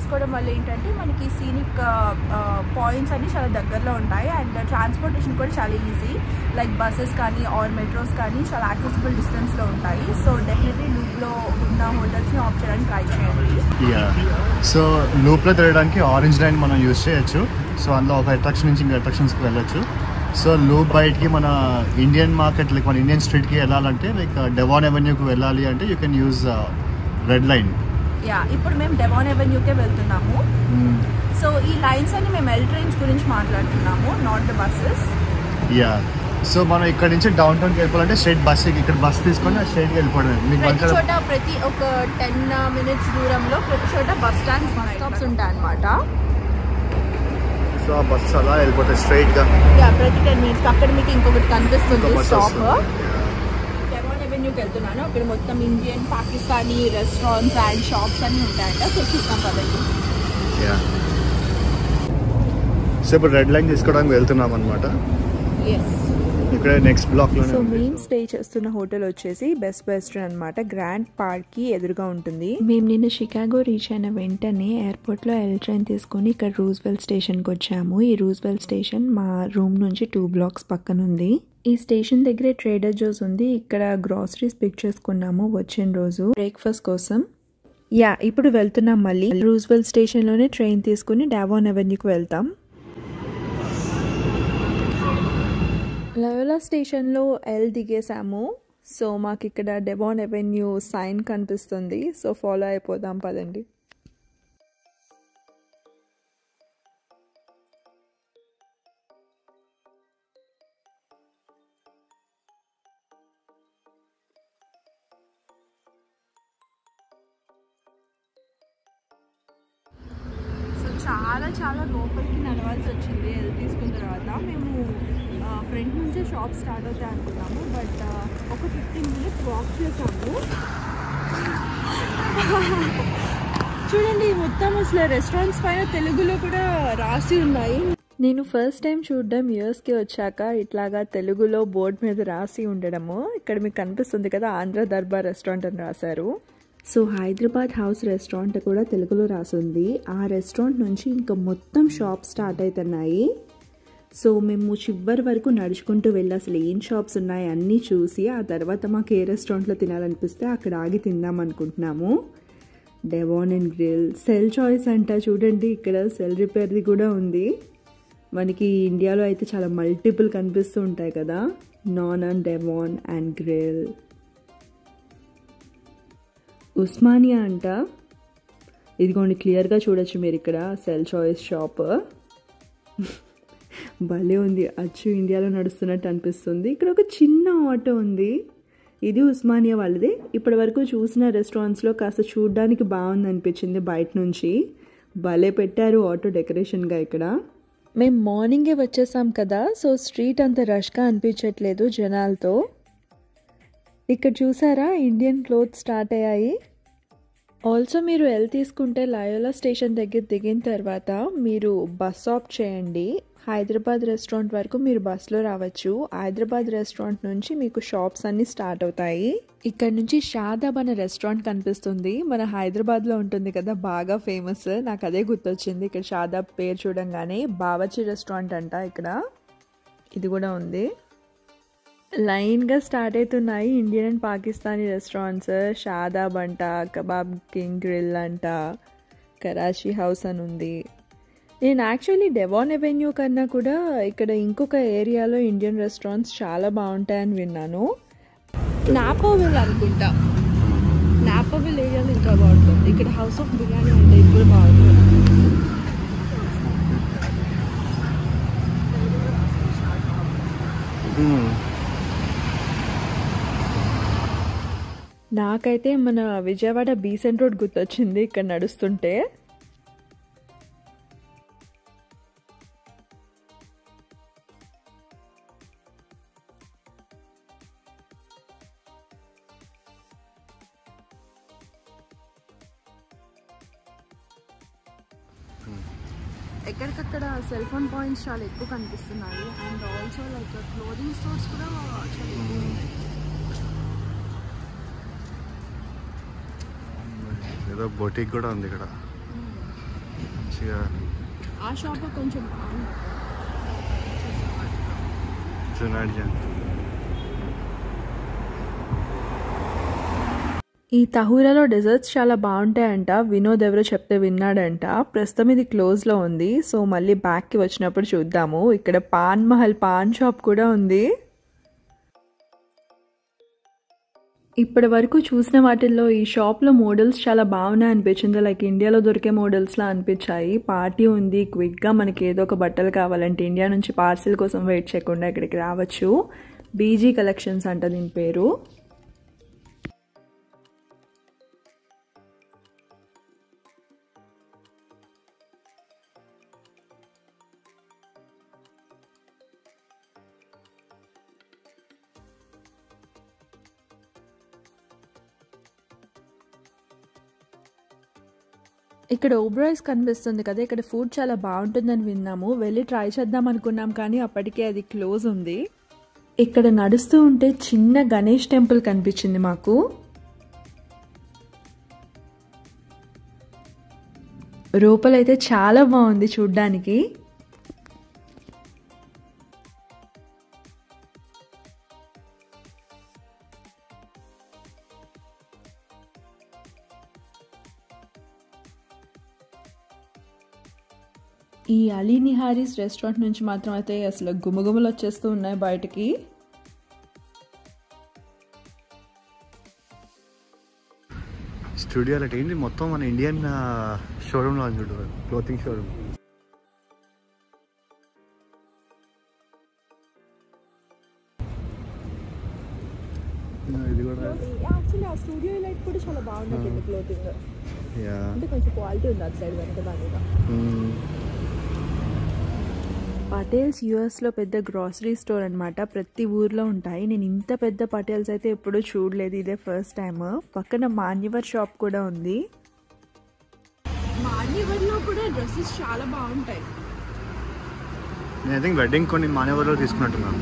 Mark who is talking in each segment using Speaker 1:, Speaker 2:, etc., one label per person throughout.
Speaker 1: తీసుకోవడం వల్ల ఏంటంటే మనకి సీనిక్ పాయింట్స్ అన్ని చాలా దగ్గరలో ఉంటాయి అండ్ ట్రాన్స్పోర్టేషన్ కూడా చాలా ఈజీ లైక్ బస్సెస్ కానీ ఆర్ మెట్రోస్ కానీ చాలా యాక్సెసిబుల్ డిస్టెన్స్లో ఉంటాయి సో డెఫినెట్లీ లూప్లో ఉన్న హోటల్స్ని ఆప్ చేయడానికి ట్రై చేయండి
Speaker 2: యా సో లూప్లో తిరగడానికి ఆరెంజ్ లైన్ మనం యూస్ చేయొచ్చు సో అందులో ఒక అట్రాక్షన్ నుంచి ఇంకో అట్రాక్షన్స్కి వెళ్ళొచ్చు సో లూప్ బయటికి మన ఇండియన్ మార్కెట్ లైక్ మన ఇండియన్ స్ట్రీట్కి వెళ్ళాలంటే లైక్ డెవాన్ అవెన్యూకి వెళ్ళాలి అంటే you can use red line
Speaker 1: yeah ఇప్పుడు మేము డెవాన్ ఎవెన్యూకే వెళ్తున్నాము సో ఈ లైన్స్ అన్ని మేము ఎల్ ట్రైన్స్ గురించి మాట్లాడుతున్నాము not the buses
Speaker 2: yeah so మనం ఇక్కడ నుంచి డౌన్ టౌన్కి వెళ్ళిపోవాలంటే స్ట్రైట్ బస్ ఇక్కడ బస్ తీసుకొని ఆ స్ట్రైట్కి వెళ్ళిపోవడం మీకు
Speaker 1: ప్రతి
Speaker 2: మంచిగా
Speaker 1: చోట ప్రతి ఒక టెన్ మినిట్స్ దూరంలో ప్రతి చోట బస్ స్టాండ్స్ బస్ స్టాప్స్ ఉంటాయి అనమాట
Speaker 2: సో ఆ బస్ అలా వెళ్ళిపోతాయి స్ట్రైట్గా
Speaker 1: యా ప్రతి టెన్ మినిట్స్ అక్కడ మీకు ఇంకొకటి కనిపిస్తుంది
Speaker 2: బస్
Speaker 1: స్టాప్
Speaker 2: వస్తుంది
Speaker 1: డెవాన్ ఎవెన్యూకి వెళ్తున్నాను అక్కడ మొత్తం Indian Pakistani restaurants and shops అన్ని ఉంటాయంట సో చూద్దాం పదండి
Speaker 2: యా సో ఇప్పుడు రెడ్ లైన్ తీసుకోవడానికి వెళ్తున్నాం అనమాట
Speaker 1: ఎస్
Speaker 2: ఇక్కడ నెక్స్ట్ బ్లాక్లోనే
Speaker 3: సో
Speaker 2: ఉంది
Speaker 3: మేము స్టే చేస్తున్న హోటల్ వచ్చేసి బెస్ట్ వెస్టర్న్ అనమాట గ్రాండ్ పార్క్ కి ఎదురుగా ఉంటుంది మేము నిన్న షికాగో రీచ్ అయిన వెంటనే ఎయిర్పోర్ట్ లో ఎల్ ట్రైన్ తీసుకొని ఇక్కడ రూజ్వెల్ స్టేషన్ కి వచ్చాము ఈ రూజ్వెల్ స్టేషన్ మా రూమ్ నుంచి టూ బ్లాక్స్ పక్కన ఉంది ఈ స్టేషన్ దగ్గరే ట్రేడర్ జోస్ ఉంది ఇక్కడ గ్రాసరీస్ పిక్ చేసుకున్నాము వచ్చిన రోజు బ్రేక్ఫాస్ట్ కోసం యా ఇప్పుడు వెళ్తున్నాం మళ్ళీ రూజ్వెల్ స్టేషన్ లోనే ట్రైన్ తీసుకుని డావాన్ అవెన్యూకి వెళ్తాం లయోలా స్టేషన్లో ఎల్ దిగేసాము సో మాకు ఇక్కడ డెవాన్ అవెన్యూ సైన్ కనిపిస్తుంది సో ఫాలో అయిపోదాం పదండి
Speaker 1: సో చాలా చాలా లోపలికి నడవాల్సి వచ్చింది ఎల్ తీసుకున్న తర్వాత మేము ఫ్రంట్ నుంచే షాప్ స్టార్ట్ అవుతాయి అనుకున్నాము బట్ ఒక ఫిఫ్టీన్ మినిట్స్ వాక్ చేసాము చూడండి మొత్తం అసలు రెస్టారెంట్స్ పైన తెలుగులో కూడా రాసి ఉన్నాయి
Speaker 3: నేను ఫస్ట్ టైం చూడడం యూఎస్కి వచ్చాక ఇట్లాగా తెలుగులో బోర్డు మీద రాసి ఉండడము ఇక్కడ మీకు కనిపిస్తుంది కదా ఆంధ్ర దర్బార్ రెస్టారెంట్ అని రాశారు సో హైదరాబాద్ హౌస్ రెస్టారెంట్ కూడా తెలుగులో రాసింది ఆ రెస్టారెంట్ నుంచి ఇంకా మొత్తం షాప్ స్టార్ట్ అవుతున్నాయి సో మేము చివరి వరకు నడుచుకుంటూ వెళ్ళి అసలు ఏం షాప్స్ ఉన్నాయి అన్నీ చూసి ఆ తర్వాత మాకు ఏ రెస్టారెంట్లో తినాలనిపిస్తే అక్కడ ఆగి తిందాం అనుకుంటున్నాము డెవాన్ అండ్ గ్రిల్ సెల్ చాయిస్ అంట చూడండి ఇక్కడ సెల్ రిపేర్ది కూడా ఉంది మనకి ఇండియాలో అయితే చాలా మల్టిపుల్ కనిపిస్తూ ఉంటాయి కదా naan and Devon and grill Osmania అంట ఇదిగోండి క్లియర్గా చూడొచ్చు మీరు ఇక్కడ సెల్ చాయిస్ షాప్ భలే ఉంది అచ్చు ఇండియాలో నడుస్తున్నట్టు అనిపిస్తుంది ఇక్కడ ఒక చిన్న ఆటో ఉంది ఇది ఉస్మానియా వాళ్ళది ఇప్పటి వరకు చూసిన రెస్టారెంట్స్లో కాస్త చూడడానికి బాగుంది అనిపించింది బయట నుంచి భలే పెట్టారు ఆటో డెకరేషన్గా ఇక్కడ మేము మార్నింగే వచ్చేసాం కదా సో స్ట్రీట్ అంత రష్గా అనిపించట్లేదు జనాలతో ఇక్కడ చూసారా ఇండియన్ క్లోత్ స్టార్ట్ అయ్యాయి ఆల్సో మీరు ఎల్ తీసుకుంటే లయోలా స్టేషన్ దగ్గర దిగిన తర్వాత మీరు బస్ ఆప్ చేయండి హైదరాబాద్ రెస్టారెంట్ వరకు మీరు బస్లో రావచ్చు హైదరాబాద్ రెస్టారెంట్ నుంచి మీకు షాప్స్ అన్నీ స్టార్ట్ అవుతాయి ఇక్కడ నుంచి షాదాబ్ అనే రెస్టారెంట్ కనిపిస్తుంది మన హైదరాబాద్లో ఉంటుంది కదా బాగా ఫేమస్ నాకు అదే గుర్తొచ్చింది ఇక్కడ షాదాబ్ పేరు చూడంగానే బావచి రెస్టారెంట్ అంట ఇక్కడ ఇది కూడా ఉంది లైన్గా స్టార్ట్ అవుతున్నాయి Indian and Pakistani restaurants Shadab అంట కబాబ్ కింగ్ గ్రిల్ అంట కరాచీ హౌస్ అని ఉంది నేను యాక్చువల్లీ డెవాన్ ఎవెన్యూ కన్నా కూడా ఇక్కడ ఇంకొక ఏరియాలో ఇండియన్ రెస్టారెంట్స్ చాలా బాగుంటాయని విన్నాను నాపోవిల్ అనుకుంటా నాపోవిల్ ఏరియాలో ఇంకా బాగుంటుంది ఇక్కడ హౌస్ ఆఫ్ బిర్యానీ అంటే ఇప్పుడు బాగుంటుంది నాకైతే మన విజయవాడ బీసెంట్ రోడ్ గుర్తొచ్చింది ఇక్కడ నడుస్తుంటే
Speaker 1: ఎక్కడికక్కడ సెల్ ఫోన్ పాయింట్స్ చాలా ఎక్కువ కనిపిస్తున్నాయి and also like clothing stores కూడా చాలా ఎక్కువ ఉన్నాయి
Speaker 2: ఏదో బొటిక్ కూడా ఉంది ఇక్కడ మంచిగా
Speaker 1: ఆ షాప్ కొంచెం
Speaker 2: జునాడ్ జన్
Speaker 3: ఈ తహూరాలో డెజర్ట్స్ చాలా బాగుంటాయంట వినోద్ ఎవరో చెప్తే విన్నాడంట ప్రస్తుతం ఇది క్లోజ్లో ఉంది సో మళ్ళీ బ్యాక్కి వచ్చినప్పుడు చూద్దాము ఇక్కడ పాన్ మహల్ పాన్ షాప్ కూడా ఉంది ఇప్పటి వరకు చూసిన వాటిల్లో ఈ షాప్లో మోడల్స్ చాలా బాగున్నాయి అనిపించింది లైక్ ఇండియాలో దొరికే మోడల్స్లా అనిపించాయి పార్టీ ఉంది క్విక్గా మనకి ఏదో ఒక బట్టలు కావాలంటే ఇండియా నుంచి పార్సిల్ కోసం వెయిట్ చేయకుండా ఇక్కడికి రావచ్చు బీజీ కలెక్షన్స్ అంట దీని పేరు ఇక్కడ ఓబ్రాయిస్ కనిపిస్తుంది కదా ఇక్కడ ఫుడ్ చాలా బాగుంటుందని విన్నాము వెళ్ళి ట్రై చేద్దాం అనుకున్నాం కానీ అప్పటికే అది క్లోజ్ ఉంది ఇక్కడ నడుస్తూ ఉంటే చిన్న గణేష్ టెంపుల్ కనిపించింది మాకు రూపలైతే చాలా బాగుంది చూడ్డానికి ఈ అలీ నిహారీస్ రెస్టారెంట్ నుంచి మాత్రం అయితే అసలు గుమగుమలు వచ్చేస్తూ ఉన్నాయి బయటకి
Speaker 2: స్టూడియో అంటే ఏంటి మొత్తం మన ఇండియన్ షోరూమ్లో ఉంది చూడు క్లోతింగ్ షోరూమ్ ఇది కూడా
Speaker 1: యాక్చువల్లీ ఆ స్టూడియో లైట్ కూడా చాలా బాగుంది క్లోతింగ్
Speaker 2: యా
Speaker 1: అంటే కొంచెం క్వాలిటీ ఉంది అటు సైడ్ వెనక దాని మీద
Speaker 3: పటేల్స్ యూఎస్లో పెద్ద గ్రాసరీ స్టోర్ అనమాట ప్రతి ఊర్లో ఉంటాయి నేను ఇంత పెద్ద పటేల్స్ అయితే ఎప్పుడూ చూడలేదు ఇదే ఫస్ట్ టైం పక్కన మాన్యవర్ షాప్ కూడా ఉంది
Speaker 1: మాన్యవర్లో కూడా డ్రెస్సెస్ చాలా బాగుంటాయి
Speaker 2: నేను ఐ థింక్ వెడ్డింగ్ కొన్ని మానేవర్లో తీసుకున్నట్టున్నాను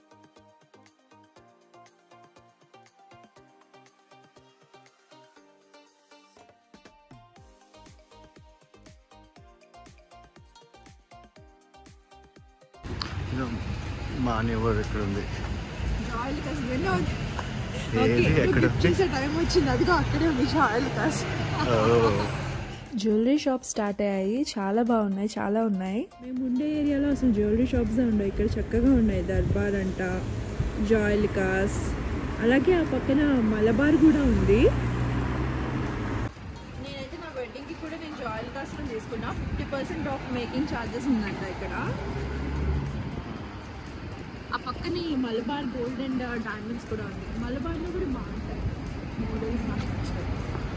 Speaker 2: మానేవర్ ఇక్కడ ఉంది
Speaker 1: జాయిల్ కాస్ వినోద్
Speaker 2: ఏది ఎక్కడ
Speaker 1: చేసే టైం వచ్చింది అదిగో అక్కడే ఉంది Joyalukkas
Speaker 3: jewellery shop start అయ్యాయి చాలా బాగున్నాయి చాలా ఉన్నాయి మేము ఉండే ఏరియాలో అసలు జ్యువెలరీ షాప్స్ ఉండవు ఇక్కడ చక్కగా ఉన్నాయి దర్బార్ అంట జాయిలికాస్ అలాగే ఆ పక్కన మలబార్ కూడా ఉంది
Speaker 1: నేనైతే నా వెడ్డింగ్కి కూడా నేను జాయిల్ కాస్లో తీసుకున్నా fifty percent off making charges ఉందంట ఇక్కడ ఆ పక్కనే మలబార్ గోల్డ్ అండ్ డైమండ్స్ కూడా ఉంది మలబార్లో కూడా బాగుంటాయి మోడల్స్ నాకు నచ్చాయి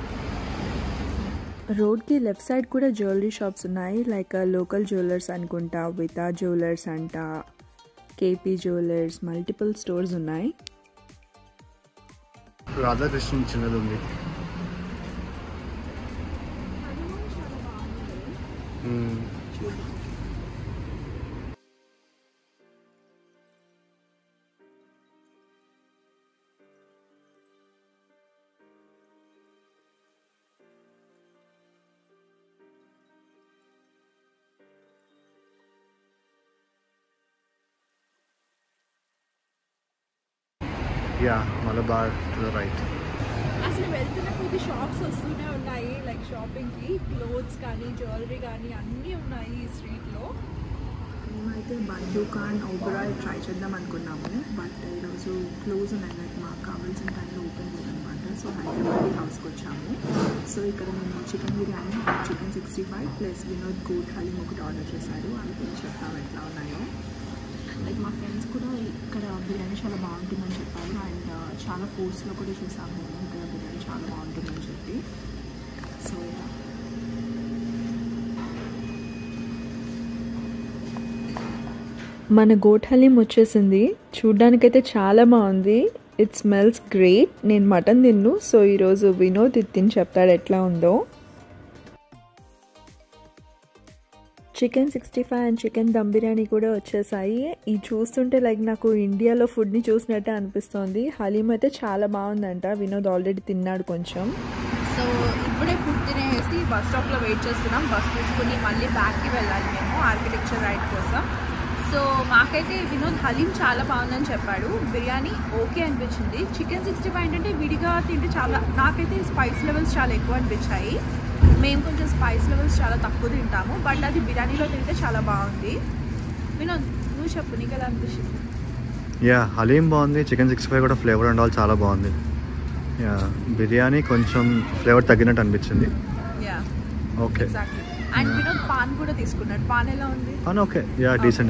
Speaker 3: రోడ్కి లెఫ్ట్ సైడ్ కూడా జ్యువెలరీ షాప్స్ ఉన్నాయి లైక్ లోకల్ జ్యువెలర్స్ అనుకుంటా వితా జ్యువెలర్స్ అంట కేపీ జ్యువెలర్స్ మల్టిపుల్ స్టోర్స్ ఉన్నాయి
Speaker 2: రాధాకృష్ణ చిన్నది ఉంది hmm. Yeah Malabar to the right
Speaker 1: అసలు వెళ్తున్న కొద్ది షాప్స్ వస్తూనే ఉన్నాయి లైక్ షాపింగ్కి క్లోత్స్ కానీ జ్యువెలరీ కానీ అన్నీ ఉన్నాయి ఈ స్ట్రీట్లో
Speaker 3: మేమైతే బండు ఖాన్ ఓబరాయ్ ట్రై చేద్దాం అనుకున్నాము బట్ ఈరోజు క్లోజ్ ఉన్నాయి లైక్ మాకు కావాల్సిన టైంలో ఓపెన్ లేదనమాట సో హైదరాబాద్ హౌస్కి వచ్చాము సో ఇక్కడ మేము chicken biryani chicken sixty five plus Vinod goat haleem ఒకటి ఆర్డర్ చేశారు అవి కూడా చెప్తాము ఎట్లా ఉన్నాయో లైక్ మా ఫ్రెండ్స్ కూడా ఇక్కడ బిర్యానీ చాలా బాగుంటుందని చెప్పారు అండ్ చాలా ఫుడ్స్లో కూడా చూసాము మేము ఇక్కడ బిర్యానీ చాలా బాగుంటుందని చెప్పి సో మన గోట్ హలీం వచ్చేసింది చూడ్డానికైతే చాలా బాగుంది ఇట్ స్మెల్స్ గ్రేట్ నేను మటన్ తిన్ను సో ఈరోజు వినోద్ ఇది తిని చెప్తాడు ఎట్లా ఉందో chicken sixty five and chicken dum biryani కూడా వచ్చేసాయి ఇది చూస్తుంటే లైక్ నాకు ఇండియాలో ఫుడ్ని చూసినట్టే అనిపిస్తోంది హలీం అయితే చాలా బాగుందంట వినోద్ ఆల్రెడీ తిన్నాడు కొంచెం
Speaker 1: సో ఇప్పుడే ఫుడ్ తినేసి బస్ స్టాప్లో వెయిట్ చేస్తున్నాం బస్ తీసుకుని మళ్ళీ బ్యాక్కి వెళ్ళాలి మేము ఆర్కిటెక్చర్ రైడ్ కోసం సో మాకైతే వినోద్ హలీం చాలా బాగుందని చెప్పాడు బిర్యానీ ఓకే అనిపించింది చికెన్ సిక్స్టీ ఫైవ్ ఏంటంటే విడిగా తింటే చాలా నాకైతే స్పైస్ లెవెల్స్ చాలా ఎక్కువ అనిపించాయి మేము కొంచెం స్పైస్ లెవెల్స్ చాలా తక్కువ తింటాము బట్ అది బిర్యానీలో తింటే చాలా బాగుంది వినోద్ నువ్వు చెప్పు నీకు ఎలా అనిపించింది
Speaker 2: యా హలీం బాగుంది చికెన్ సిక్స్టీ ఫైవ్ కూడా ఫ్లేవర్ అండ్ ఆల్ చాలా బాగుంది యా బిర్యానీ కొంచెం ఫ్లేవర్ తగ్గినట్టు అనిపించింది
Speaker 1: yeah
Speaker 2: okay
Speaker 1: exactly and Vinod paan కూడా తీసుకున్నాడు పాన్ ఎలా ఉంది
Speaker 2: అని okay yeah decent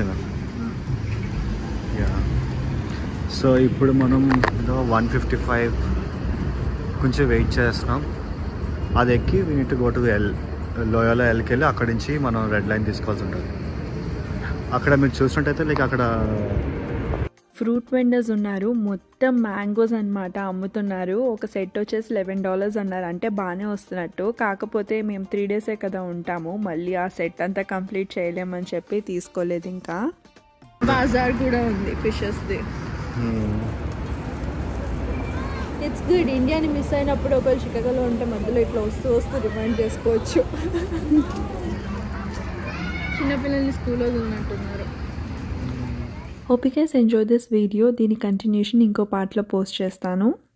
Speaker 2: yeah so ఇప్పుడు మనం వన్ ఫిఫ్టీ ఫైవ్ కొంచెం వెయిట్ చేస్తున్నాం అది ఎక్కి వీ నీట్ గో టు ఎల్ లోయలో ఎల్కి వెళ్ళి అక్కడి నుంచి మనం రెడ్ లైన్ తీసుకోవాల్సి ఉంటుంది అక్కడ మీరు చూసినట్టయితే లైక్ అక్కడ
Speaker 3: ఫ్రూట్ వెండర్స్ ఉన్నారు మొత్తం మ్యాంగోస్ అన్నమాట అమ్ముతున్నారు ఒక సెట్ వచ్చేసి లెవెన్ డాలర్స్ అన్నారు అంటే బాగానే వస్తున్నట్టు కాకపోతే మేము త్రీ డేసే కదా ఉంటాము మళ్ళీ ఆ సెట్ అంతా కంప్లీట్ చేయలేమని చెప్పి తీసుకోలేదు ఇంకా బాజార్ కూడా ఉంది ఫిషెస్ది ఇట్స్ గుడ్ ఇండియాని మిస్ అయినప్పుడు ఒకళ్ళు చిక్కగలో ఉంటే మధ్యలో ఇట్లా వస్తూ వస్తూ రిమైండ్ చేసుకోవచ్చు చిన్నపిల్లల్ని స్కూల్లో ఉన్నట్టున్నారు hope you guys enjoy this video దీని కంటిన్యూషన్ ఇంకో పార్ట్లో పోస్ట్ చేస్తాను